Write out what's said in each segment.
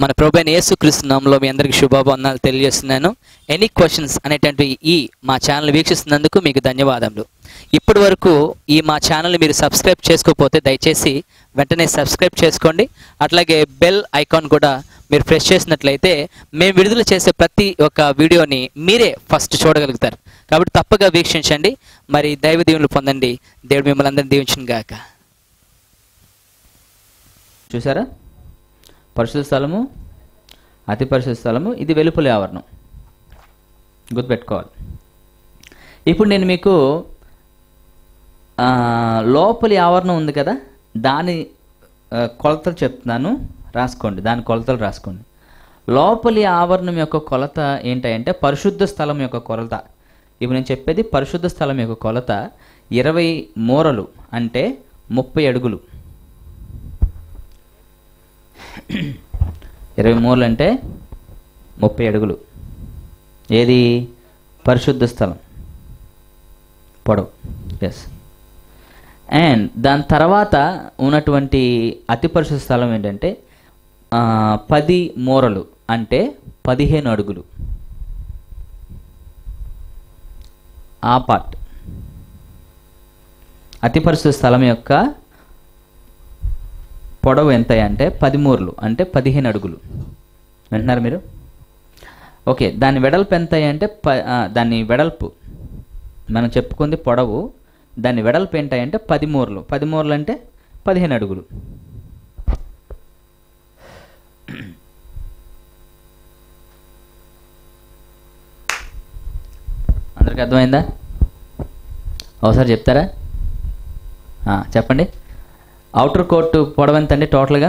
మన ప్రభు అయిన యేసుక్రీస్తు నామంలో మీ అందరికీ శుభాభందనాలు తెలియజేస్తున్నాను ఎనీ క్వశ్చన్స్ అనేటువంటి ఈ మా ఛానల్ వీక్షిస్తున్నందుకు మీకు ధన్యవాదములు ఇప్పటి వరకు ఈ మా ఛానల్ని మీరు సబ్స్క్రైబ్ చేసుకోకపోతే దయచేసి వెంటనే సబ్స్క్రైబ్ చేసుకోండి అట్లాగే బెల్ ఐకాన్ కూడా మీరు ప్రెస్ చేసినట్లయితే మేము విడుదల చేసే ప్రతి ఒక్క వీడియోని మీరే ఫస్ట్ చూడగలుగుతారు కాబట్టి తప్పగా వీక్షించండి మరి దైవ దీవులు పొందండి దేవుడు మిమ్మల్ని అందరినీ దీవించిన గాక చూసారా పరిశుద్ధ స్థలము అతి పరిశుద్ధ స్థలము ఇది వెలుపలి ఆవరణం గుర్తుపెట్టుకోవాలి ఇప్పుడు నేను మీకు ఆ, లోపలి ఆవరణం ఉంది కదా దాని ఆ, కొలతలు చెప్తున్నాను రాసుకోండి దాని కొలతలు రాసుకోండి లోపలి ఆవరణం యొక్క కొలత ఏంటంటే పరిశుద్ధ స్థలం యొక్క కొలత ఇప్పుడు నేను చెప్పేది పరిశుద్ధ స్థలం యొక్క కొలత ఇరవై మూరలు అంటే ముప్పై అడుగులు ఇరవై మూరలు అంటే ముప్పై అడుగులు ఏది పరిశుద్ధ స్థలం పొడవు ఎస్ అండ్ దాని తర్వాత ఉన్నటువంటి అతి పరిశుద్ధ స్థలం ఏంటంటే ఆ, పది మూరలు అంటే పదిహేను అడుగులు ఆ పార్ట్ అతి పరిశుద్ధ స్థలం యొక్క పొడవు ఎంత అంటే పది మూరలు అంటే పదిహేను అడుగులు వింటున్నారు మీరు ఓకే దాని వెడల్పు ఎంత అంటే ప ఆ, దాని వెడల్పు మనం చెప్పుకుంది పొడవు దాని వెడల్పు ఏంటంటే పది మూరలు పది మూరలు అంటే పదిహేను అడుగులు అందరికి అర్థమైందా ఒకసారి చెప్తారా ఆ, చెప్పండి అవుటర్ కోర్టు పొడవు ఎంత అండి టోటల్గా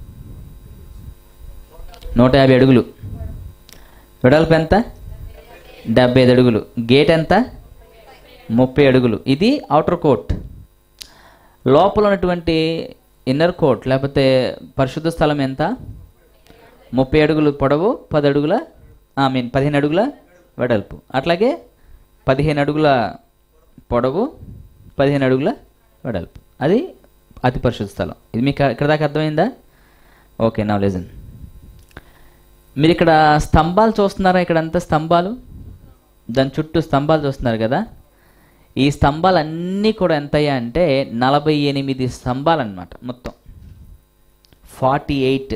నూట యాభై అడుగులు వెడల్పు ఎంత డెబ్బై ఐదు అడుగులు గేట్ ఎంత ముప్పై అడుగులు ఇది అవుటర్ కోర్ట్ లోపల ఉన్నటువంటి ఇన్నర్ కోర్ట్ లేకపోతే పరిశుద్ధ స్థలం ఎంత ముప్పై అడుగులు పొడవు పది అడుగుల ఐ మీన్ పదిహేను అడుగుల వెడల్పు అట్లాగే పదిహేను అడుగుల పొడవు పదిహేను అడుగుల వెడల్పు అది అతి పరిశుద్ధ స్థలం ఇది మీకు ఇక్కడ దాకా అర్థమైందా ఓకే నా లెజన్ మీరు ఇక్కడ స్తంభాలు చూస్తున్నారా ఇక్కడ అంతా స్తంభాలు దాని చుట్టూ స్తంభాలు చూస్తున్నారు కదా ఈ స్తంభాలు అన్నీ కూడా ఎంత అయ్యా అంటే నలభై ఎనిమిది స్తంభాలు అనమాట మొత్తం ఫార్టీ ఎయిట్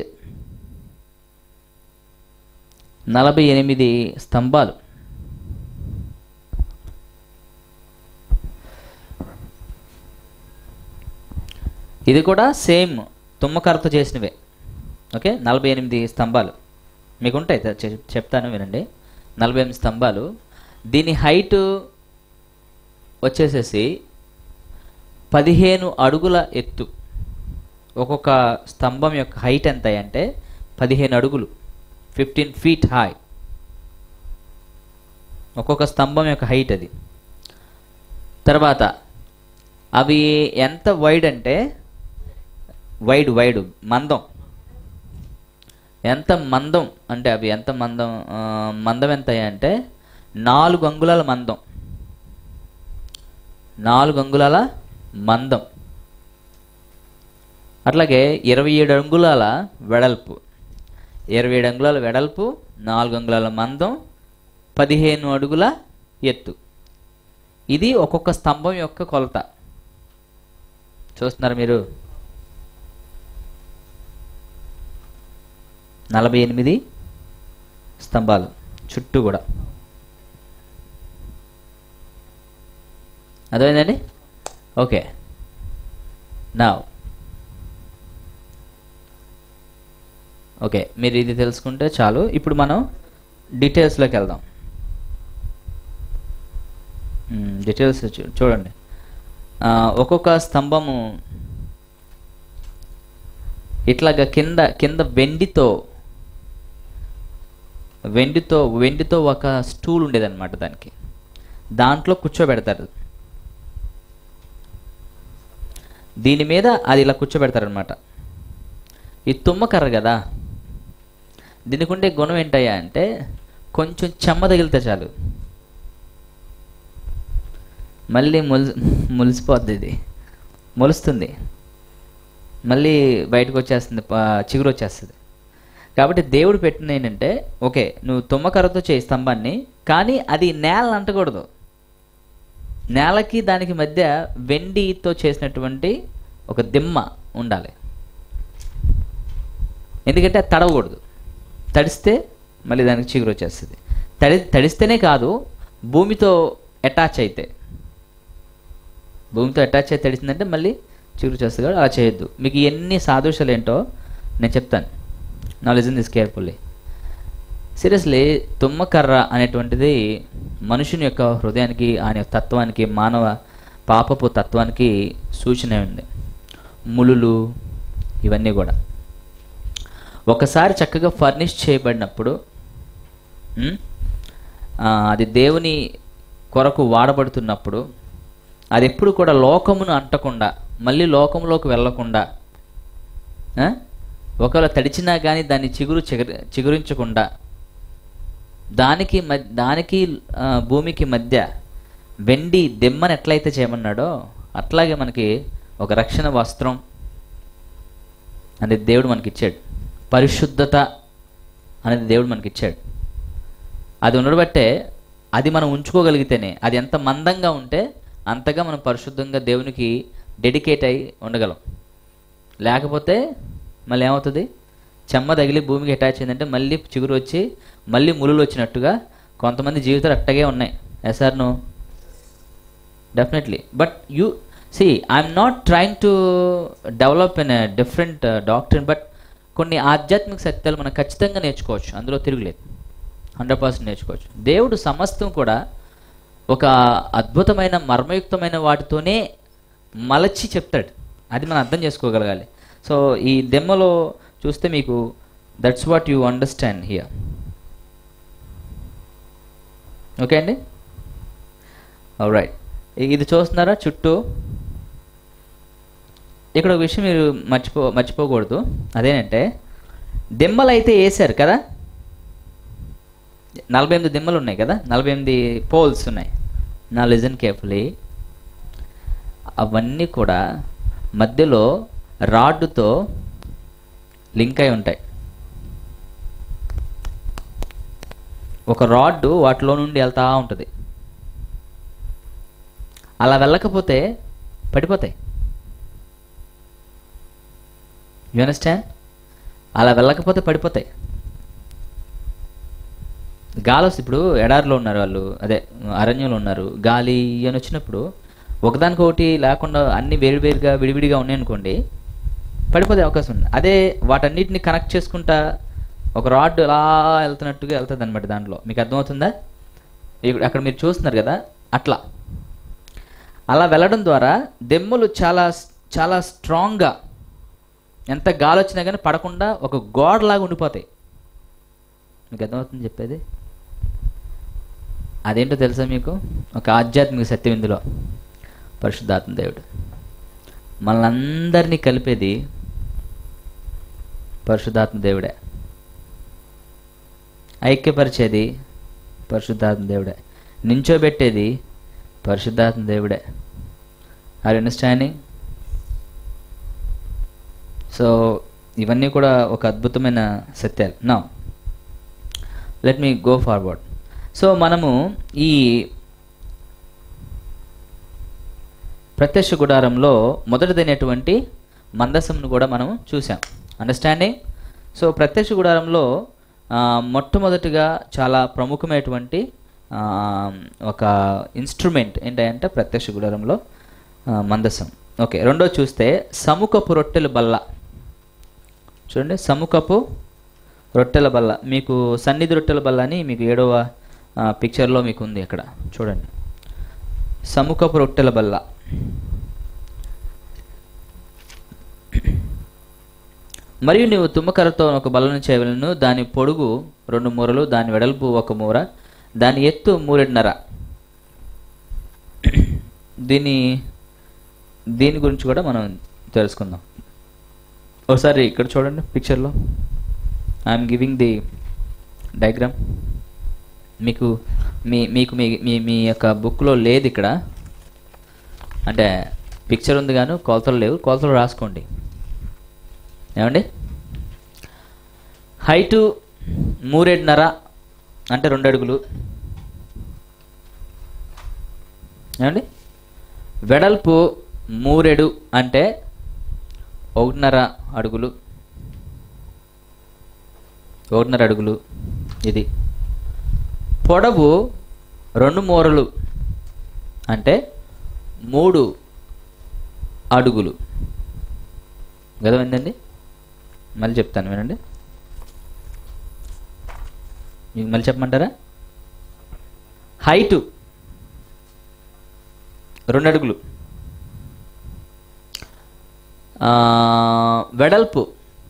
నలభై ఎనిమిది స్తంభాలు ఇది కూడా సేమ్ తుమ్మకరతో చేసినవే ఓకే నలభై ఎనిమిది స్తంభాలు మీకు ఉంటాయి చె- చె- చెప్తాను వినండి నలభై ఎనిమిది స్తంభాలు దీని హైట్ వచ్చేసేసి పదిహేను అడుగుల ఎత్తు ఒక్కొక్క స్తంభం యొక్క హైట్ ఎంత అంటే పదిహేను అడుగులు ఫిఫ్టీన్ ఫీట్ హై ఒక్కొక్క స్తంభం యొక్క హైట్ అది తర్వాత అవి ఎంత వైడ్ అంటే వైడ్ వైడ్ మందం ఎంత మందం అంటే అవి ఎంత మందం ఆ, మందం ఎంత అంటే నాలుగు అంగుళాల మందం నాలుగు అంగుళాల మందం అట్లాగే ఇరవై ఏడు అంగుళాల వెడల్పు ఇరవై ఏడు అంగుళాల వెడల్పు నాలుగు అంగుళాల మందం పదిహేను అడుగుల ఎత్తు ఇది ఒక్కొక్క స్తంభం యొక్క కొలత చూస్తున్నారు మీరు నలభై ఎనిమిది స్తంభాలు చుట్టూ కూడా అర్థమైందండి ఓకే నా ఓకే మీరు ఇది తెలుసుకుంటే చాలు ఇప్పుడు మనం డీటెయిల్స్లోకి వెళ్దాం మ్మ్, డీటెయిల్స్ చూ- చూడండి ఆ, ఒక్కొక్క స్తంభము ఇట్లాగా కింద కింద వెండితో వెండితో వెండితో ఒక స్టూల్ ఉండేదన్నమాట దానికి దాంట్లో కూర్చోబెడతారు దీని మీద అది ఇలా కూర్చోబెడతారనమాట ఈ తుమ్మకర్ర కదా దీనికి ఉండే గుణం ఏంటయ్యా అంటే కొంచెం చెమ్మ తగిలితే చాలు మళ్ళీ ములి ములిసిపోద్ది ఇది మొలుస్తుంది మళ్ళీ బయటకు వచ్చేస్తుంది ప- చిగురు వచ్చేస్తుంది కాబట్టి దేవుడు పెట్టిన ఏంటంటే ఓకే నువ్వు తుమ్మకర్రతో చేయి స్తంభాన్ని కానీ అది నేలను అంటకూడదు నేలకి దానికి మధ్య వెండితో చేసినటువంటి ఒక దిమ్మ ఉండాలి ఎందుకంటే అది తడవకూడదు తడిస్తే మళ్ళీ దానికి చిగురు వచ్చేస్తుంది తడి తడిస్తేనే కాదు భూమితో అటాచ్ అయితే భూమితో అటాచ్ అయితే తడిసిందంటే మళ్ళీ చిగురు చేస్తుంది కాబట్టి అలా చేయొద్దు మీకు ఎన్ని సాదృశ్యాలు ఏంటో నేను చెప్తాను నా లిజన్ దిస్ కేర్ఫుల్లీ సీరియస్లీ తుమ్మకర్ర అనేటువంటిది మనుషుని యొక్క హృదయానికి ఆయన యొక్క తత్వానికి మానవ పాపపు తత్వానికి సూచన ఉంది ములులు ఇవన్నీ కూడా ఒకసారి చక్కగా ఫర్నిష్ చేయబడినప్పుడు ఉమ్, ఆ, అది దేవుని కొరకు వాడబడుతున్నప్పుడు అది ఎప్పుడు కూడా లోకమును అంటకుండా మళ్ళీ లోకంలోకి వెళ్ళకుండా ఆ? ఒకవేళ తడిచినా కానీ దాన్ని చిగురు చిగురి చిగురించకుండా దానికి మ- దానికి ఆ, భూమికి మధ్య వెండి దెమ్మని ఎట్లయితే చేయమన్నాడో అట్లాగే మనకి ఒక రక్షణ వస్త్రం అనేది దేవుడు మనకి ఇచ్చాడు పరిశుద్ధత అనేది దేవుడు మనకి ఇచ్చాడు అది ఉండబట్టే అది మనం ఉంచుకోగలిగితేనే అది ఎంత మందంగా ఉంటే అంతగా మనం పరిశుద్ధంగా దేవునికి డెడికేట్ అయి ఉండగలం లేకపోతే మళ్ళీ ఏమవుతుంది చెమ్మ తగిలి భూమికి అటాచ్ అయిందంటే మళ్ళీ చిగురు వచ్చి మళ్ళీ ములులు వచ్చినట్టుగా కొంతమంది జీవితాలు అట్టగే ఉన్నాయి SR no definitely but you see I'm not trying to develop in different doctor but కొన్ని ఆధ్యాత్మిక సత్యాలు మనం ఖచ్చితంగా నేర్చుకోవచ్చు అందులో తిరుగులేదు హండ్రెడ్ పర్సెంట్ నేర్చుకోవచ్చు దేవుడు సమస్తం కూడా ఒక అద్భుతమైన మర్మయుక్తమైన వాటితోనే మలచి చెప్తాడు అది మనం అర్థం చేసుకోగలగాలి సో ఈ దెమ్మలో చూస్తే మీకు that's what you understand here okay అండి రైట్ ఇది చూస్తున్నారా చుట్టూ ఇక్కడ ఒక విషయం మీరు మర్చిపో మర్చిపోకూడదు అదేంటంటే దిమ్మలు అయితే వేశారు కదా నలభై ఎనిమిది దిమ్మలు ఉన్నాయి కదా నలభై ఎనిమిది పోల్స్ ఉన్నాయి నా లిజన్ కేర్ఫుల్లీ అవన్నీ కూడా మధ్యలో రాడ్డుతో లింక్ అయి ఉంటాయి ఒక రాడ్ వాటిలో నుండి వెళ్తా ఉంటుంది అలా వెళ్ళకపోతే పడిపోతాయి యు అండర్స్టాండ్ అలా వెళ్ళకపోతే పడిపోతాయి గాలి వస్తే ఇప్పుడు ఎడారిలో ఉన్నారు వాళ్ళు అదే అరణ్యంలో ఉన్నారు గాలి అని వచ్చినప్పుడు ఒకదానికొకటి లేకుండా అన్ని వేరువేరుగా విడివిడిగా ఉన్నాయనుకోండి పడిపోతే అవకాశం ఉంది అదే వాటన్నిటిని కనెక్ట్ చేసుకుంటా ఒక రాడ్ అలా వెళ్తున్నట్టుగా వెళ్తుంది అనమాట దాంట్లో మీకు అర్థమవుతుందా ఇక్కడ అక్కడ మీరు చూస్తున్నారు కదా అట్లా అలా వెళ్ళడం ద్వారా దెమ్మలు చాలా చాలా స్ట్రాంగ్గా ఎంత గాలి వచ్చినా కానీ పడకుండా ఒక గోడలాగా ఉండిపోతాయి మీకు అర్థమవుతుంది చెప్పేది అదేంటో తెలుసా మీకు ఒక ఆధ్యాత్మిక సత్యం ఇందులో పరిశుద్ధాత్మ దేవుడు మనల్ని అందరినీ కలిపేది పరిశుద్ధాత్మ దేవుడే ఐక్యపరిచేది పరిశుద్ధాత్మ దేవుడే నించోబెట్టేది పరిశుద్ధాత్మ దేవుడే ఆర్ అండర్స్టాండింగ్ సో ఇవన్నీ కూడా ఒక అద్భుతమైన సత్యాలు నా let me go forward so మనము ఈ ప్రత్యక్ష గుడారంలో మొదటిదైనటువంటి మందసంను కూడా మనం చూసాం అండర్స్టాండింగ్ సో ప్రత్యక్ష గుడారంలో ఆ, మొట్టమొదటిగా చాలా ప్రముఖమైనటువంటి ఆ, ఒక ఇన్స్ట్రుమెంట్ ఏంటంటే ప్రత్యక్ష గుడారంలో ఆ, మందసం ఓకే రెండో చూస్తే సముఖపు రొట్టెల బల్ల చూడండి సముఖపు రొట్టెల బల్ల మీకు సన్నిధి రొట్టెల బల్ల అని మీకు ఏడవ ఆ, పిక్చర్లో మీకు ఉంది అక్కడ చూడండి సముఖపు రొట్టెల బల్ల మరియు నీవు తుమ్మకర్రతో ఒక బల్లను చేయవలను దాని పొడుగు రెండు మూరలు దాని వెడల్పు ఒక మూర దాని ఎత్తు మూరెడున్నర దీని దీని గురించి కూడా మనం తెలుసుకుందాం ఒకసారి ఇక్కడ చూడండి పిక్చర్లో ఐఎమ్ గివింగ్ ది డయాగ్రామ్ మీకు మీ మీకు మీ మీ మీ యొక్క బుక్లో లేదు ఇక్కడ అంటే పిక్చర్ ఉంది కానీ కొలతలు లేవు కొలతలు రాసుకోండి ఏమండి హైటు మూరేడున్నర అంటే రెండు అడుగులు ఏమండి వెడల్పు మూరెడు అంటే ఒకటిన్నర అడుగులు ఒకటిన్నర అడుగులు ఇది పొడవు రెండు మూరలు అంటే మూడు అడుగులు గదమైందండి మళ్ళీ చెప్తాను వినండి మీకు మళ్ళీ చెప్పమంటారా హైటు రెండు అడుగులు ఆ, వెడల్పు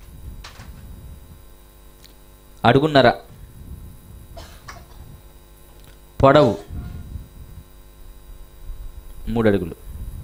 అడుగున్నర పొడవు మూడు అడుగులు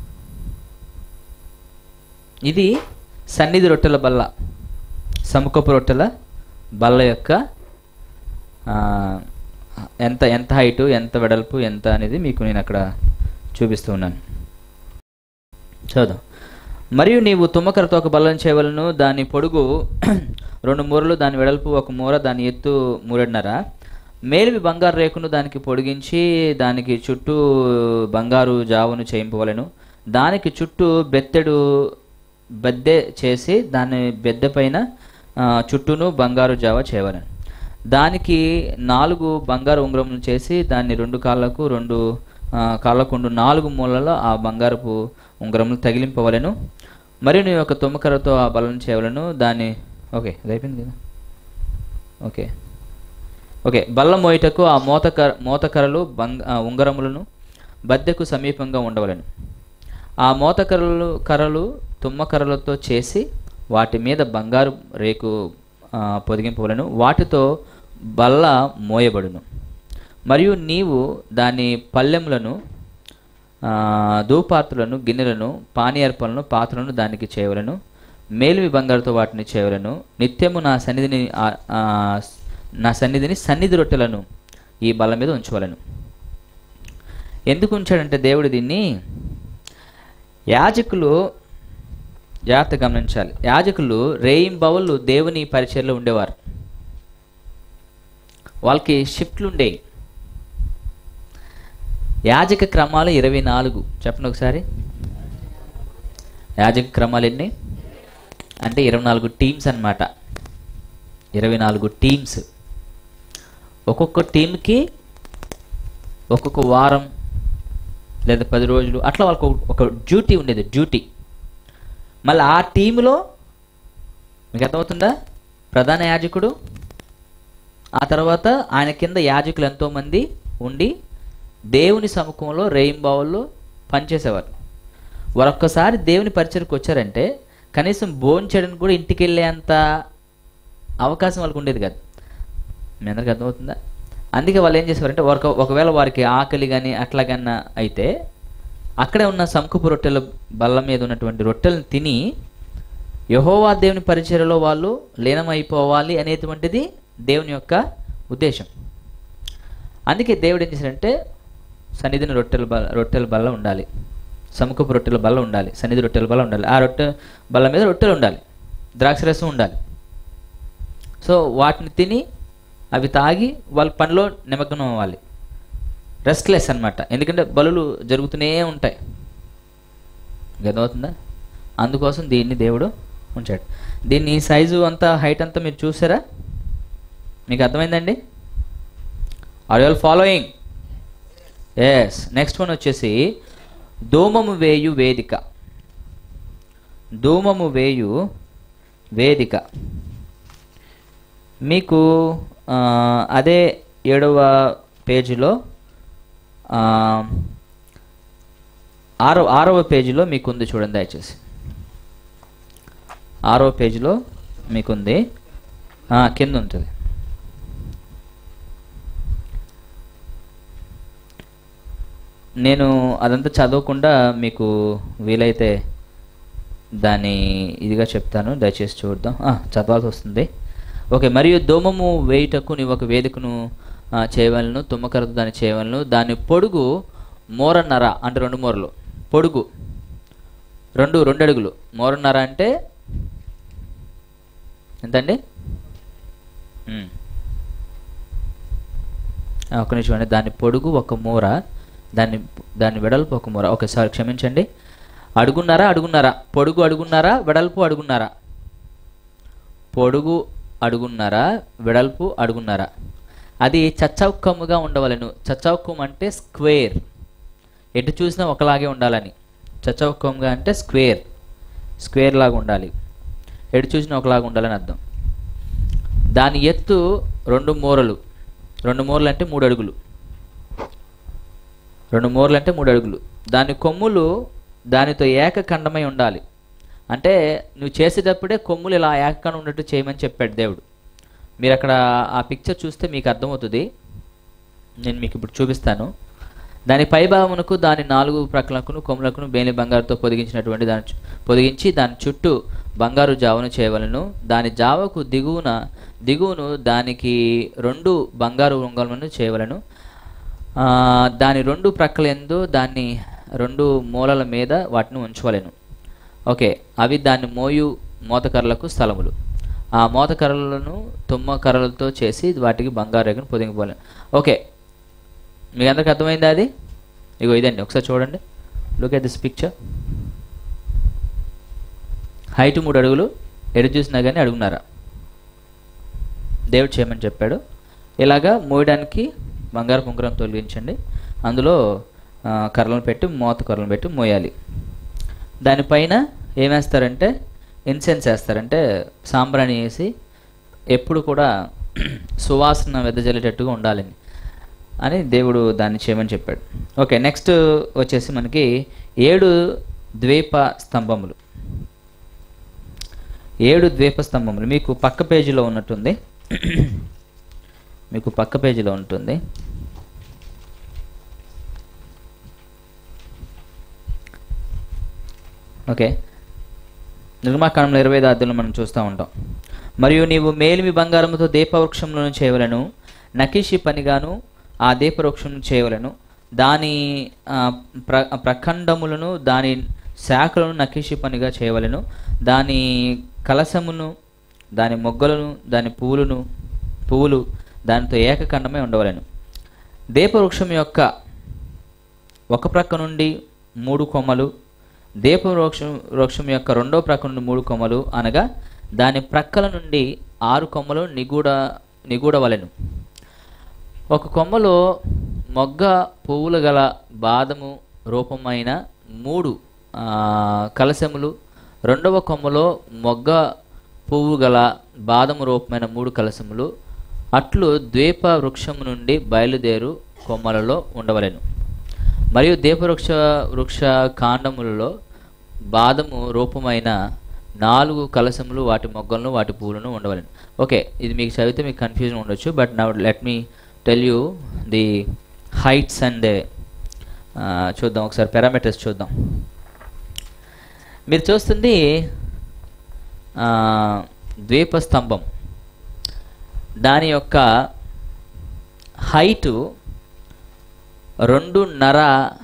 ఇది సన్నిధి రొట్టెల బల్ల సముఖపు రొట్టెల బల్ల యొక్క ఆ, ఎంత ఎంత హైటు ఎంత వెడల్పు ఎంత అనేది మీకు నేను అక్కడ చూపిస్తూ ఉన్నాను చూద్దాం మరియు నీవు తుమ్మకరతో ఒక బల్లను చేయవలను దాని పొడుగు రెండు మూరలు దాని వెడల్పు ఒక మూర దాని ఎత్తు మూరెడున్నర మేలివి బంగారు రేకును దానికి పొడిగించి దానికి చుట్టూ బంగారు జావును చేయింపవలను దానికి చుట్టూ బెత్తెడు బెద్దె చేసి దాని బెద్దె పైన ఆ, చుట్టూను బంగారు జావ చేయవలను దానికి నాలుగు బంగారు ఉంగరములు చేసి దాన్ని రెండు కాళ్ళకు రెండు ఆ, కాళ్ళకుండు నాలుగు మూలలో ఆ బంగారపు ఉంగరములు తగిలింపవలను మరియు నీ యొక్క తుమ్మకరతో ఆ బలం చేయవలను దాన్ని ఓకే అది అయిపోయింది కదా ఓకే ఓకే బల్ల మోయిటకు ఆ మోతకర మోతకరలు బంగ ఆ ఉంగరములను బద్దెకు సమీపంగా ఉండవలను ఆ మోతకరలు కర్రలు తుమ్మకర్రలతో చేసి వాటి మీద బంగారు రేకు ఆ, పొదిగింపవలను వాటితో బల్ల మోయబడును మరియు నీవు దాని పల్లెములను ఆ, ధూపాత్రులను గిన్నెలను పానీయార్పణలను పాత్రలను దానికి చేయవలను మేలిమి బంగారుతో వాటిని చేయవలను నిత్యము నా సన్నిధిని ఆ, ఆ, నా సన్నిధిని సన్నిధి రొట్టెలను ఈ బల్ల మీద ఉంచవలను ఎందుకు ఉంచాడంటే దేవుడు దీన్ని యాజకులు జాగ్రత్త గమనించాలి యాజకులు రేయింబవళ్ళు దేవుని పరిచయలో ఉండేవారు వాళ్ళకి షిఫ్ట్లు ఉండేవి యాజక క్రమాలు ఇరవై నాలుగు చెప్పండి ఒకసారి యాజక క్రమాలు ఎన్ని అంటే ఇరవై నాలుగు టీమ్స్ అన్నమాట ఇరవై నాలుగు టీమ్స్ ఒక్కొక్క టీంకి ఒక్కొక్క వారం లేదా పది రోజులు అట్లా వాళ్ళకు ఒక- ఒక డ్యూటీ ఉండేది డ్యూటీ మళ్ళీ ఆ టీంలో మీకు అర్థమవుతుందా ప్రధాన యాజకుడు ఆ తర్వాత ఆయన కింద యాజకులు ఎంతోమంది ఉండి దేవుని సముఖంలో రేయింబావుల్లో పనిచేసేవారు వారు ఒక్కసారి దేవుని పరిచయకు వచ్చారంటే కనీసం భోంచడానికి కూడా ఇంటికి వెళ్ళేంత అవకాశం వాళ్ళకు ఉండేది కాదు మీ అందరికి అర్థమవుతుందా అందుకే వాళ్ళు ఏం చేసేవారంటే ఒక ఒకవేళ వారికి ఆకలి కానీ అట్లాగన్నా అయితే అక్కడే ఉన్న సంకుపు రొట్టెల బల్ల మీద ఉన్నటువంటి రొట్టెలను తిని యహోవా దేవుని పరిచయలో వాళ్ళు లీనమైపోవాలి అనేటువంటిది దేవుని యొక్క ఉద్దేశం అందుకే దేవుడు ఏం చేశాడంటే సన్నిధిని రొట్టెల బల్ల రొట్టెల బల్ల ఉండాలి సముఖపు రొట్టెల బల్ల ఉండాలి సన్నిధి రొట్టెల బల్ల ఉండాలి ఆ రొట్టె బల్ల మీద రొట్టెలు ఉండాలి ద్రాక్షరసం ఉండాలి సో వాటిని తిని అవి తాగి వాళ్ళ పనిలో నిమగ్నం అవ్వాలి రెస్ట్లెస్ అన్నమాట ఎందుకంటే బలులు జరుగుతూనే ఉంటాయి గదవుతుందా అందుకోసం దీన్ని దేవుడు ఉంచాడు దీన్ని సైజు అంతా హైట్ అంతా మీరు చూసారా మీకు అర్థమైందండి are you all following yes next one వచ్చేసి ధూమము వేయు వేదిక ధూమము వేయు వేదిక మీకు ఆ, అదే ఏడవ పేజీలో ఆ, ఆరో ఆరవ పేజీలో మీకు ఉంది చూడండి దయచేసి ఆరవ పేజీలో మీకుంది ఆ, కింద ఉంటుంది నేను అదంతా చదవకుండా మీకు వీలైతే దాన్ని ఇదిగా చెప్తాను దయచేసి చూద్దాం ఆ, చదవాల్సి వస్తుంది ఓకే మరియు దోమము వేయుటకు నీవు ఒక వేదికను ఆ, చేయవలను తుమ్మకరతో దాన్ని చేయవలను దాని పొడుగు మోరన్నర అంటే రెండు మూరలు పొడుగు రెండు రెండు అడుగులు మోరన్నర అంటే ఎంతండి ఉమ్. ఆ, ఒక్క నిమిషం అండి దాని పొడుగు ఒక మూర దాన్ని దాని వెడల్పు ఒక మూర ఒకసారి క్షమించండి అడుగున్నారా అడుగున్నారా పొడుగు అడుగున్నారా వెడల్పు అడుగున్నారా పొడుగు అడుగున్నారా వెడల్పు అడుగున్నారా అది చచ్చౌక్కముగా ఉండవలను చచ్చౌక్కం అంటే స్క్వేర్ ఎటు చూసినా ఒకలాగే ఉండాలని చచ్చౌక్కంగా అంటే స్క్వేర్ స్క్వేర్ లాగా ఉండాలి ఎటు చూసినా ఒకలాగా ఉండాలని అర్థం దాని ఎత్తు రెండు మూరలు రెండు మూరలు అంటే మూడు అడుగులు రెండు మూరలు అంటే మూడు అడుగులు దాని కొమ్ములు దానితో ఏకఖండమై ఉండాలి అంటే నువ్వు చేసేటప్పుడే కొమ్ములు ఇలా ఏకఖండం ఉన్నట్టు చేయమని చెప్పాడు దేవుడు మీరు అక్కడ ఆ పిక్చర్ చూస్తే మీకు అర్థమవుతుంది నేను మీకు ఇప్పుడు చూపిస్తాను దాని పైభాగమునకు దాని నాలుగు ప్రక్కలకును కొమ్ములకును బేలి బంగారుతో పొదిగించినటువంటి దాని చు- పొదిగించి దాని చుట్టూ బంగారు జావను చేయవలను దాని జావకు దిగువన దిగువను దానికి రెండు బంగారు ఉంగరములను చేయవలను ఆ, దాని రెండు ప్రక్కల ఎందు దాన్ని రెండు మూలల మీద వాటిని ఉంచవలెను ఓకే అవి దాన్ని మోయు మోతకర్రలకు స్థలములు ఆ మోతకర్రలను తుమ్మ కర్రలతో చేసి వాటికి బంగారు రేఖను పొదిగిపోలేను ఓకే మీకు అందరికి అర్థమైందా అది ఇగో ఇదండి ఒకసారి చూడండి look at this picture height మూడు అడుగులు ఎడు చూసినా కానీ అడుగున్నారా దేవుడు చేయమని చెప్పాడు ఇలాగా మోయడానికి బంగారు కుంకురం తొలగించండి అందులో ఆ, కర్రలను పెట్టి మోత కర్రలను పెట్టి మోయాలి దానిపైన ఏమేస్తారంటే ఇన్సెన్స్ వేస్తారంటే సాంబ్రాణి వేసి ఎప్పుడు కూడా సువాసన వెదజల్లేటట్టుగా ఉండాలని అని దేవుడు దాన్ని చేయమని చెప్పాడు ఓకే నెక్స్ట్ వచ్చేసి మనకి ఏడు ద్వీప స్తంభములు ఏడు ద్వీప స్తంభములు మీకు పక్క పేజీలో ఉన్నట్టుంది మీకు పక్క పేజీలో ఉంటుంది ఓకే నిర్మాకాండంలో ఇరవై ఐదు అధ్యాయంలో మనం చూస్తూ ఉంటాం మరియు నీవు మేలిమి బంగారముతో దీపవృక్షములను చేయవలను నకిషి పనిగాను ఆ దీపవృక్షమును చేయవలను దాని ఆ, ప్ర ప్రఖండములను దాని శాఖలను నకిషి పనిగా చేయవలను దాని కలసమును దాని మొగ్గలను దాని పువ్వులను పువ్వులు దానితో ఏకఖండమై ఉండవలను దీపవృక్షం యొక్క ఒక ప్రక్క నుండి మూడు కొమ్మలు దీప వృక్షం వృక్షం యొక్క రెండో ప్రక్క నుండి మూడు కొమ్మలు అనగా దాని ప్రక్కల నుండి ఆరు కొమ్మలు నిగూడ నిగూడవలెను ఒక కొమ్మలో మొగ్గ పువ్వులు గల బాదము రూపమైన మూడు ఆ, కలశములు రెండవ కొమ్మలో మొగ్గ పువ్వు గల బాదము రూపమైన మూడు కలశములు అట్లు ద్వీప వృక్షము నుండి బయలుదేరు కొమ్మలలో ఉండవలెను మరియు దీపవృక్ష వృక్ష కాండములలో బాదము రూపమైన నాలుగు కలశములు వాటి మొగ్గలను వాటి పువ్వులను ఉండవలను ఓకే ఇది మీకు చదివితే మీకు కన్ఫ్యూజన్ ఉండొచ్చు but now let me tell you the heights and చూద్దాం ఒకసారి పారామీటర్స్ చూద్దాం మీరు చూస్తుంది ఆ, ద్వీప స్తంభం దాని యొక్క హైటు రెండున్నర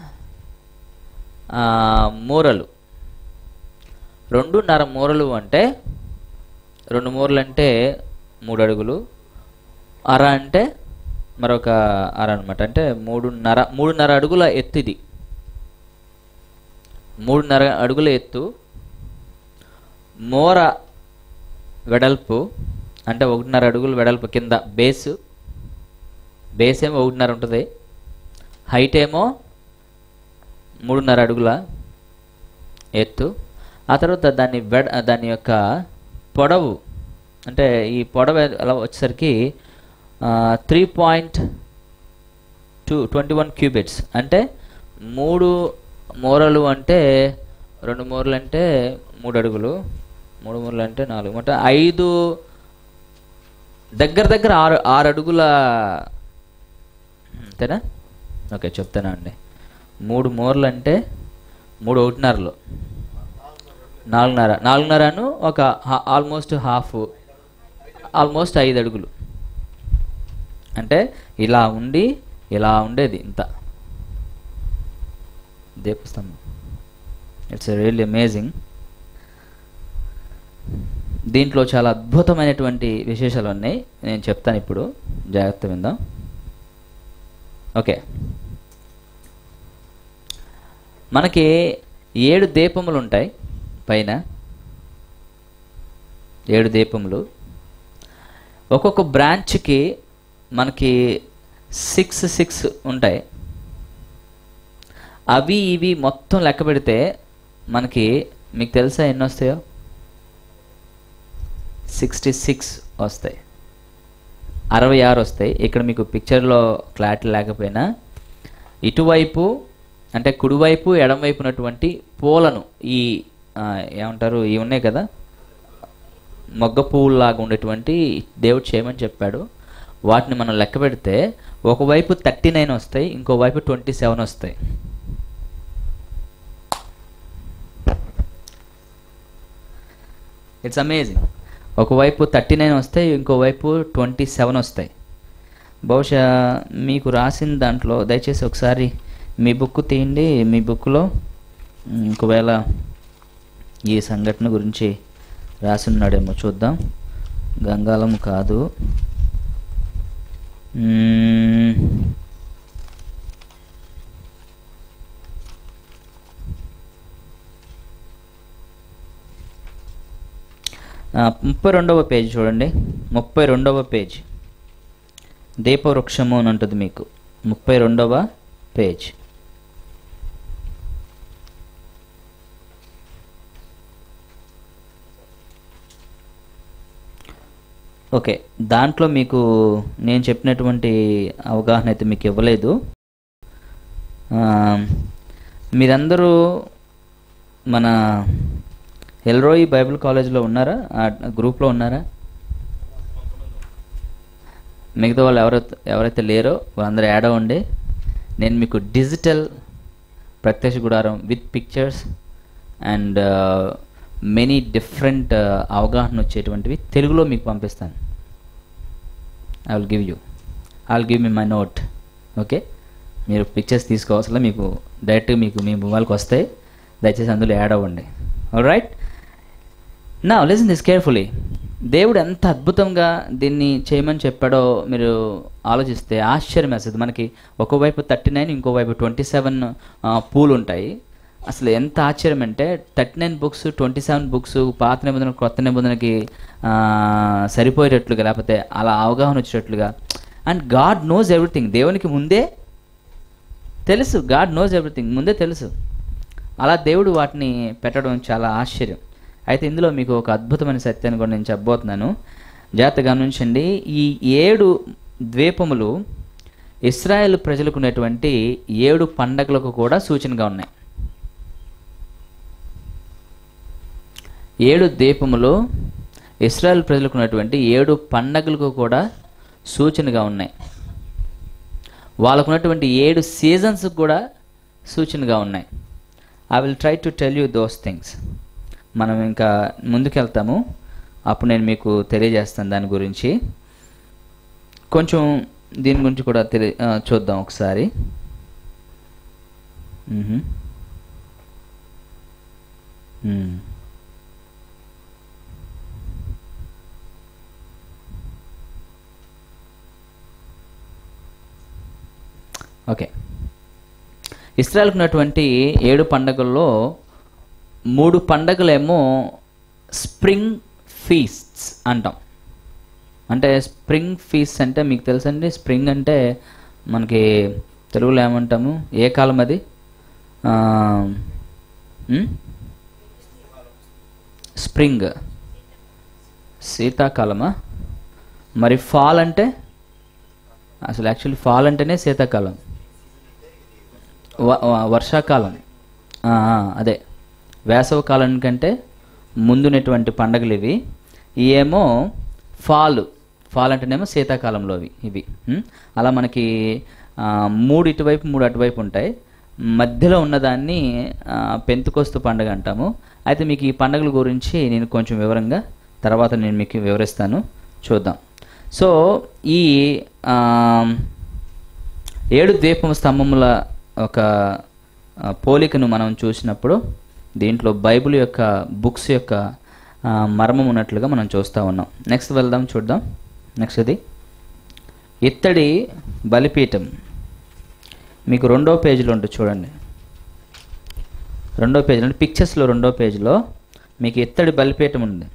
ఆ, మూరలు రెండున్నర మూరలు అంటే రెండు మూరలు అంటే మూడు అడుగులు అర అంటే మరొక అర అనమాట అంటే మూడున్నర మూడున్నర అడుగుల ఎత్తు ఇది మూడున్నర అడుగుల ఎత్తు మోర వెడల్పు అంటే ఒకటిన్నర అడుగుల వెడల్పు కింద బేసు బేస్ ఏమో ఒకటిన్నర ఉంటుంది హైట్ ఏమో మూడున్నర అడుగుల ఎత్తు ఆ తర్వాత దాన్ని వెడ దాని యొక్క పొడవు అంటే ఈ పొడవు అలా వచ్చేసరికి three point two twenty one cubits అంటే మూడు మూరలు అంటే రెండు మూరలు అంటే మూడు అడుగులు మూడు మూరలు అంటే నాలుగు అంటే ఐదు దగ్గర దగ్గర ఆరు ఆరు అడుగుల అంతేనా ఓకే చెప్తానా అండి మూడు మూరలు అంటే మూడు ఒకటిన్నరలు నాలుగున్నర నాలుగున్నరను ఒక ఆల్మోస్ట్ హాఫ్ ఆల్మోస్ట్ ఐదు అడుగులు అంటే ఇలా ఉండి ఇలా ఉండేది ఇంత దీపస్తంభం ఇట్స్ రియల్లీ అమేజింగ్ దీంట్లో చాలా అద్భుతమైనటువంటి విశేషాలు ఉన్నాయి నేను చెప్తాను ఇప్పుడు జాగ్రత్త విందాం ఓకే మనకి ఏడు దీపములు ఉంటాయి పైన ఏడు దీపములు ఒక్కొక్క బ్రాంచ్కి మనకి సిక్స్ సిక్స్ ఉంటాయి అవి ఇవి మొత్తం లెక్క పెడితే మనకి మీకు తెలుసా ఎన్ని వస్తాయో సిక్స్టీ సిక్స్ వస్తాయి అరవై ఆరు వస్తాయి ఇక్కడ మీకు పిక్చర్లో క్లారిటీ లేకపోయినా ఇటువైపు అంటే కుడివైపు ఎడమవైపు ఉన్నటువంటి పూలను ఈ ఆ, ఏమంటారు ఇవి ఉన్నాయి కదా మొగ్గ పువ్వులాగా ఉండేటువంటి దేవుడు చేయమని చెప్పాడు వాటిని మనం లెక్క పెడితే ఒకవైపు థర్టీ నైన్ వస్తాయి ఇంకోవైపు ట్వంటీ సెవెన్ వస్తాయి ఇట్స్ అమేజింగ్ ఒకవైపు థర్టీ నైన్ వస్తాయి ఇంకోవైపు ట్వంటీ సెవెన్ వస్తాయి బహుశా మీకు రాసిన దాంట్లో దయచేసి ఒకసారి మీ బుక్ తీయండి మీ బుక్లో ఒకవేళ ఈ సంఘటన గురించి రాసి ఉన్నాడేమో చూద్దాం గంగాళం కాదు మ్మ్. ఆ, ముప్పై రెండవ పేజ్ చూడండి ముప్పై రెండవ పేజ్ దీపవృక్షము అని ఉంటుంది మీకు ముప్పై రెండవ పేజ్ ఓకే దాంట్లో మీకు నేను చెప్పినటువంటి అవగాహన అయితే మీకు ఇవ్వలేదు ఆ, మీరందరూ మన ఎల్రోయి బైబిల్ కాలేజ్లో ఉన్నారా ఆ గ్రూప్లో ఉన్నారా మిగతా వాళ్ళు ఎవరైతే ఎవరైతే లేరో వాళ్ళందరూ యాడ్ అవ్వండి నేను మీకు డిజిటల్ ప్రత్యక్ష గుడారం with pictures and many different అవగాహన వచ్చేటువంటివి తెలుగులో మీకు పంపిస్తాను I will give you I will give me my note okay మీరు పిక్చర్స్ తీసుకోవాల్సిన మీకు డైరెక్ట్గా మీకు మీ మొబైల్కి వస్తాయి దయచేసి అందులో యాడ్ అవ్వండి రైట్ నా లిసన్ దిస్ కేర్ఫుల్లీ దేవుడు ఎంత అద్భుతంగా దీన్ని చేయమని చెప్పాడో మీరు ఆలోచిస్తే ఆశ్చర్యం వేస్తుంది మనకి ఒకవైపు థర్టీ నైన్ ఇంకోవైపు ట్వంటీ సెవెన్ పూలు ఉంటాయి అసలు ఎంత ఆశ్చర్యం అంటే thirty nine books twenty seven books పాత నిబంధన కొత్త నిబంధనకి ఆ, సరిపోయేటట్లుగా లేకపోతే అలా అవగాహన వచ్చేటట్లుగా అండ్ గాడ్ నోస్ ఎవ్రీథింగ్ దేవునికి ముందే తెలుసు గాడ్ నోస్ ఎవ్రీథింగ్ ముందే తెలుసు అలా దేవుడు వాటిని పెట్టడం చాలా ఆశ్చర్యం అయితే ఇందులో మీకు ఒక అద్భుతమైన సత్యాన్ని కూడా నేను చెప్పబోతున్నాను జాగ్రత్తగా గమనించండి ఈ ఏడు ద్వీపములు ఇస్రాయేల్ ప్రజలకు ఉన్నటువంటి ఏడు పండగలకు కూడా సూచనగా ఉన్నాయి ఏడు ద్వీపములు ఇస్రాయేల్ ప్రజలకు ఉన్నటువంటి ఏడు పండగలకు కూడా సూచనగా ఉన్నాయి వాళ్ళకు ఉన్నటువంటి ఏడు సీజన్స్ కూడా సూచనగా ఉన్నాయి I will try to tell you those things మనం ఇంకా ముందుకెళ్తాము అప్పుడు నేను మీకు తెలియజేస్తాను దాని గురించి కొంచెం దీని గురించి కూడా తెలియ ఆ, చూద్దాం ఒకసారి మ్హూ. మ్. ఓకే ఇస్రాయల్కి ఉన్నటువంటి ఏడు పండగల్లో మూడు పండగలేమో స్ప్రింగ్ ఫీస్ట్స్ అంటాం అంటే స్ప్రింగ్ ఫీస్ట్ అంటే మీకు తెలుసండి స్ప్రింగ్ అంటే మనకి తెలుగులో ఏమంటాము ఏ కాలం అది ఆ, ఉమ్? స్ప్రింగ్ శీతాకాలమా మరి ఫాల్ అంటే అసలు యాక్చువల్లీ ఫాల్ అంటేనే శీతాకాలం వ- వ- వర్షాకాలం ఆ, ఆ, అదే వేసవ కాలం కంటే ముందున్నటువంటి పండగలు ఇవి ఈ ఏమో ఫాల్ ఫాల్ అంటేనేమో శీతాకాలంలో ఇవి ఇవి ఉం? అలా మనకి ఆ, మూడు ఇటువైపు మూడు అటువైపు ఉంటాయి మధ్యలో ఉన్నదాన్ని ఆ, పెంతుకొస్తు పండుగ అంటాము అయితే మీకు ఈ పండుగల గురించి నేను కొంచెం వివరంగా తర్వాత నేను మీకు వివరిస్తాను చూద్దాం సో ఈ ఆ, ఏడు ద్వీపం స్తంభముల ఒక ఆ, పోలికను మనం చూసినప్పుడు దీంట్లో బైబిల్ యొక్క బుక్స్ యొక్క ఆ, మర్మం ఉన్నట్లుగా మనం చూస్తూ ఉన్నాం నెక్స్ట్ వెళ్దాం చూద్దాం నెక్స్ట్ ఇది ఇత్తడి బలిపీఠం మీకు రెండో పేజీలో ఉంటుంది చూడండి రెండో పేజీలో అంటే పిక్చర్స్లో రెండో పేజీలో మీకు ఇత్తడి బలిపీఠం ఉంది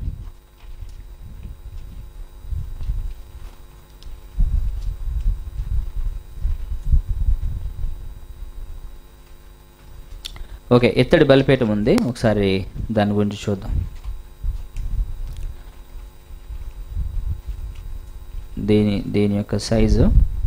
ఓకే ఇత్తడి బలిపీఠం ఉంది ఒకసారి దాని గురించి చూద్దాం దీని దీని యొక్క సైజు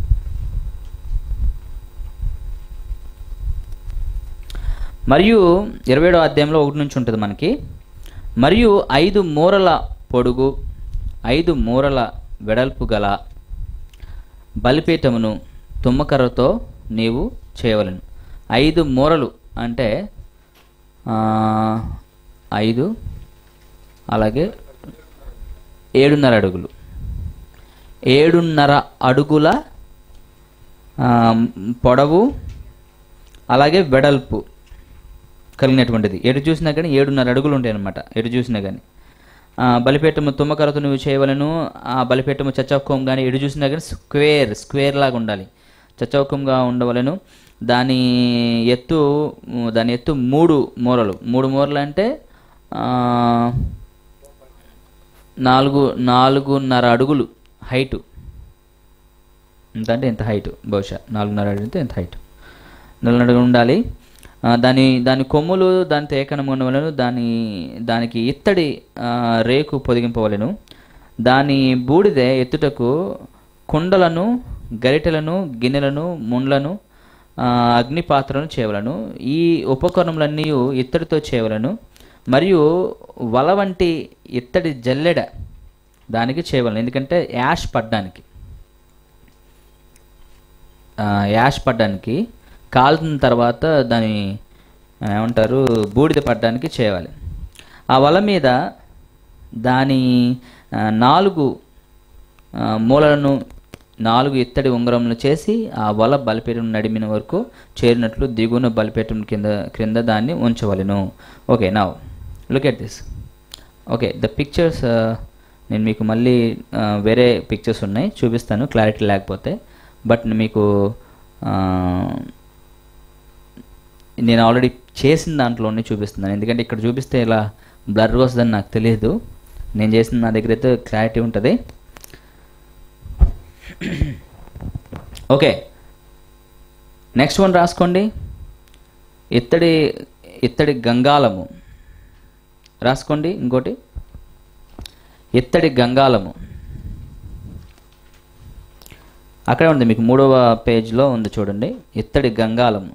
మరియు ఇరవై ఏడో అధ్యాయంలో ఒకటి నుంచి ఉంటుంది మనకి మరియు ఐదు మూరల పొడుగు ఐదు మూరల వెడల్పు గల బలిపీఠమును తుమ్మకర్రతో నీవు చేయవలను ఐదు మూరలు అంటే ఆ, ఐదు అలాగే ఏడున్నర అడుగులు ఏడున్నర అడుగుల ఆ, పొడవు అలాగే వెడల్పు కలిగినటువంటిది ఎటు చూసినా కానీ ఏడున్నర అడుగులు ఉంటాయి అనమాట ఎటు చూసినా కానీ బలిపేటము తుమ్మకరతో నువ్వు చేయవలను ఆ బలిపేటము చచ్చౌకం కానీ ఎటు చూసినా కానీ స్క్వేర్ స్క్వేర్ లాగా ఉండాలి చచ్చౌకంగా ఉండవలను దాని ఎత్తు దాని ఎత్తు మూడు మూరలు మూడు మూరలు అంటే ఆ, నాలుగు నాలుగున్నర అడుగులు హైటు ఎంత అంటే ఎంత హైట్ బహుశా నాలుగున్నర అడుగు అంటే ఎంత హైట్ నాలుగున్నర అడుగులు ఉండాలి ఆ, దాని దాని కొమ్ములు దాని తేకనం ఉండవలను దాని దానికి ఇత్తడి ఆ, రేకు పొదిగింపవలను దాని బూడిద ఎత్తుటకు కుండలను గరిటెలను గిన్నెలను ముండ్లను ఆ, అగ్ని పాత్రలను చేయవలను ఈ ఉపకరణములన్నీ ఇత్తడితో చేయవలను మరియు వల వంటి ఇత్తడి జల్లెడ దానికి చేయవలను ఎందుకంటే యాష్ పడ్డానికి ఆ, యాష్ పడ్డానికి కాలుతున్న తర్వాత దాని ఆ, ఏమంటారు బూడిద పడ్డానికి చేయాలి ఆ వల మీద దాని ఆ, నాలుగు ఆ, మూలలను నాలుగు ఇత్తడి ఉంగరములు చేసి ఆ వల బలిపీఠం నడిమిన వరకు చేరినట్లు దిగున బలిపీఠం కింద క్రింద దాన్ని ఉంచవలెను ఓకే నా look at this okay the pictures నేను మీకు మళ్ళీ ఆ, వేరే పిక్చర్స్ ఉన్నాయి చూపిస్తాను క్లారిటీ లేకపోతే బట్ మీకు ఆ, నేను ఆల్రెడీ చేసిన దాంట్లోనే చూపిస్తున్నాను ఎందుకంటే ఇక్కడ చూపిస్తే ఇలా బ్లర్ వస్తుందని నాకు తెలియదు నేను చేసిన నా దగ్గర అయితే క్లారిటీ ఉంటుంది ఓకే నెక్స్ట్ వన్ రాసుకోండి ఇత్తడి ఇత్తడి గంగాలము రాసుకోండి ఇంకోటి ఇత్తడి గంగాలము అక్కడే ఉంది మీకు మూడవ పేజ్లో ఉంది చూడండి ఇత్తడి గంగాలము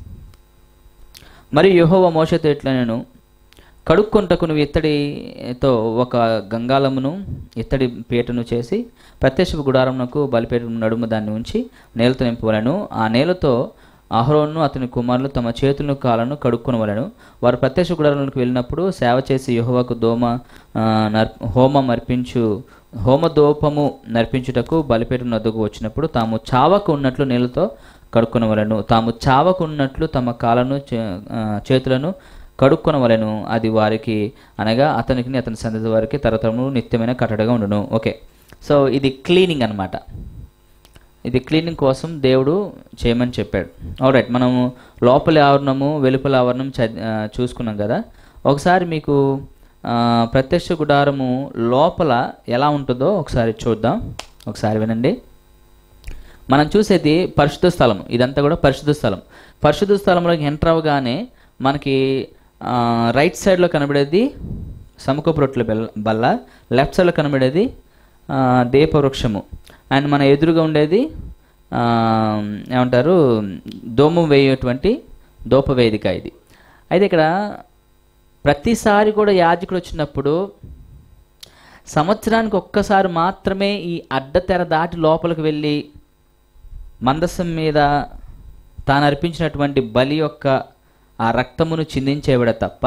మరియు యెహోవా మోషతో ఇట్లా నేను కడుక్కొంటకు నువ్వు ఇత్తడితో ఒక గంగాలమును ఇత్తడి పీటను చేసి ప్రత్యక్ష గుడారమునకు బలిపీఠం నడుము దాన్ని ఉంచి నేలతో నింపవలను ఆ నేలతో అహరోను అతని కుమారులు తమ చేతులను కాళ్ళను కడుక్కొనవలను వారు ప్రత్యక్ష గుడారంలోకి వెళ్ళినప్పుడు సేవ చేసి యెహోవాకు దోమ ఆ, నర్ హోమం అర్పించు హోమదోపము నర్పించుటకు బలిపీఠం నద్దకు వచ్చినప్పుడు తాము చావకు ఉన్నట్లు నీళ్ళతో కడుక్కొనవలను తాము చావకు ఉన్నట్లు తమ కాళ్ళను చే- ఆ, చేతులను కడుక్కొనవలెను అది వారికి అనగా అతనికి అతని సంతతి వారికి తరతరము నిత్యమైన కట్టడగా ఉండును ఓకే సో ఇది క్లీనింగ్ అన్నమాట ఇది క్లీనింగ్ కోసం దేవుడు చేయమని చెప్పాడు రైట్ మనము లోపలి ఆవరణము వెలుపల ఆవరణం చ- ఆ, చూసుకున్నాం కదా ఒకసారి మీకు ఆ, ప్రత్యక్ష గుడారము లోపల ఎలా ఉంటుందో ఒకసారి చూద్దాం ఒకసారి వినండి మనం చూసేది పరిశుద్ధ స్థలం ఇదంతా కూడా పరిశుద్ధ స్థలం పరిశుద్ధ స్థలంలోకి ఎంటర్ అవ్వగానే మనకి ఆ, రైట్ సైడ్లో కనబడేది సముఖపు రొట్టెల బెల్ల బల్ల లెఫ్ట్ సైడ్లో కనబడేది ఆ, దీపవృక్షము అండ్ మన ఎదురుగా ఉండేది ఆ, ఏమంటారు దోమం వేయేటువంటి దోపవేదిక ఇది అయితే ఇక్కడ ప్రతిసారి కూడా యాజకుడు వచ్చినప్పుడు సంవత్సరానికి ఒక్కసారి మాత్రమే ఈ అడ్డతెర దాటి లోపలికి వెళ్ళి మందసం మీద తాను అర్పించినటువంటి బలి యొక్క ఆ రక్తమును చిందించేవిడ తప్ప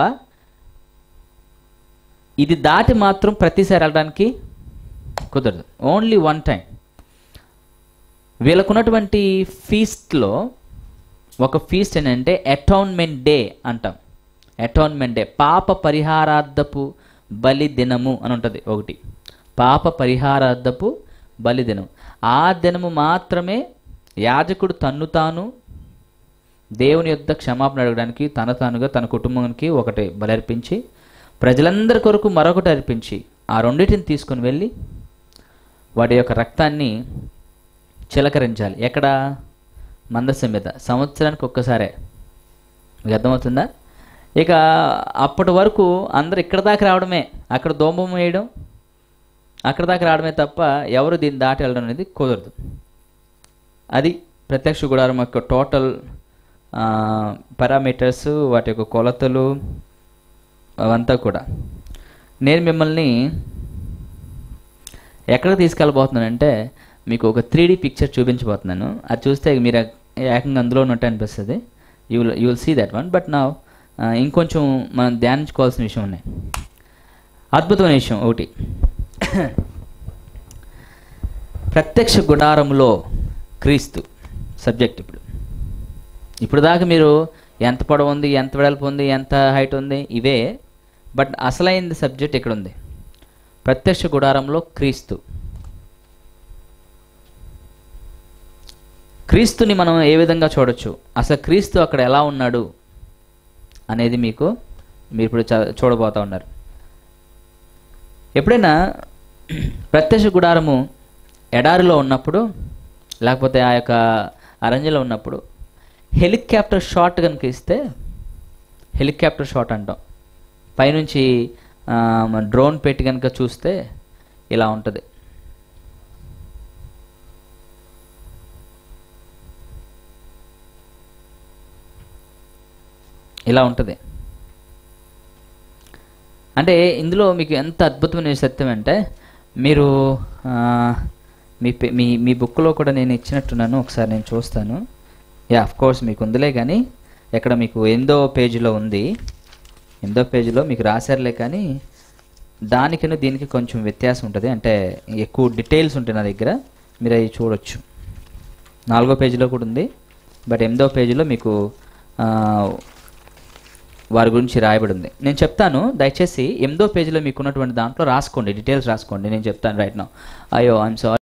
ఇది దాటి మాత్రం ప్రతిసారి వెళ్ళడానికి కుదరదు ఓన్లీ వన్ టైం వీళ్ళకున్నటువంటి ఫీస్ట్లో ఒక ఫీస్ట్ ఏంటంటే అటౌన్మెంట్ డే అంటాం అటౌన్మెంట్ డే పాప పరిహారార్థపు బలి దినము అని ఉంటుంది ఒకటి పాప పరిహారార్థపు బలి దినం ఆ దినము మాత్రమే యాజకుడు తన్ను తాను దేవుని యొద్ద క్షమాపణ అడగడానికి తన తానుగా తన కుటుంబానికి ఒకటి బలర్పించి ప్రజలందరి కొరకు మరొకటి అర్పించి ఆ రెండింటిని తీసుకొని వెళ్ళి వాటి యొక్క రక్తాన్ని చిలకరించాలి ఎక్కడ మందస్సం మీద సంవత్సరానికి ఒక్కసారే మీకు అర్థమవుతుందా ఇక అప్పటి వరకు అందరు ఇక్కడ దాకా రావడమే అక్కడ దోమం వేయడం అక్కడ దాకా రావడమే తప్ప ఎవరు దీన్ని దాటి వెళ్ళడం అనేది కుదరదు అది ప్రత్యక్ష గుడారం యొక్క టోటల్ పారామీటర్స్ వాటి యొక్క కొలతలు అవంతా కూడా నేను మిమ్మల్ని ఎక్కడికి తీసుకెళ్ళబోతున్నానంటే మీకు ఒక త్రీ డీ పిక్చర్ చూపించబోతున్నాను అది చూస్తే మీరు ఏకంగా అందులో ఉన్నట్టు అనిపిస్తుంది you will you will see that one but నా ఇంకొంచెం మనం ధ్యానించుకోవాల్సిన విషయం ఉన్నాయి అద్భుతమైన విషయం ఒకటి ప్రత్యక్ష గుడారంలో క్రీస్తు సబ్జెక్ట్ ఇప్పుడు ఇప్పుడు దాకా మీరు ఎంత పొడవు ఉంది ఎంత వెడల్పు ఉంది ఎంత హైట్ ఉంది ఇవే బట్ అసలైన సబ్జెక్ట్ ఇక్కడ ఉంది ప్రత్యక్ష గుడారంలో క్రీస్తు క్రీస్తుని మనం ఏ విధంగా చూడొచ్చు అసలు క్రీస్తు అక్కడ ఎలా ఉన్నాడు అనేది మీకు మీరు ఇప్పుడు చ- చూడబోతా ఉన్నారు ఎప్పుడైనా ప్రత్యక్ష గుడారము ఎడారిలో ఉన్నప్పుడు లేకపోతే ఆ యొక్క అరణ్యలో ఉన్నప్పుడు హెలికాప్టర్ షాట్ కనుక ఇస్తే హెలికాప్టర్ షాట్ అంటాం పైనుంచి ఆ, మన డ్రోన్ పెట్టి కనుక చూస్తే ఇలా ఉంటుంది ఇలా ఉంటుంది అంటే ఇందులో మీకు ఎంత అద్భుతమైన సత్యం అంటే మీరు ఆ, మీ పే- మీ మీ బుక్లో కూడా నేను ఇచ్చినట్టున్నాను ఒకసారి నేను చూస్తాను యా ఆఫ్ కోర్స్ మీకు ఉందిలే కానీ ఎక్కడ మీకు ఎందో పేజీలో ఉంది ఎందో పేజీలో మీకు రాశారులే కానీ దానికిను దీనికి కొంచెం వ్యత్యాసం ఉంటుంది అంటే ఎక్కువ డీటెయిల్స్ ఉంటాయి నా దగ్గర మీరు అవి చూడొచ్చు నాలుగో పేజీలో కూడా ఉంది బట్ ఎనిమిదో పేజీలో మీకు ఆ, వారి గురించి రాయబడి ఉంది నేను చెప్తాను దయచేసి ఎనిమిదో పేజీలో మీకు ఉన్నటువంటి దాంట్లో రాసుకోండి డీటెయిల్స్ రాసుకోండి నేను చెప్తాను రైట్ నా అయ్యో ఐఎమ్ సారీ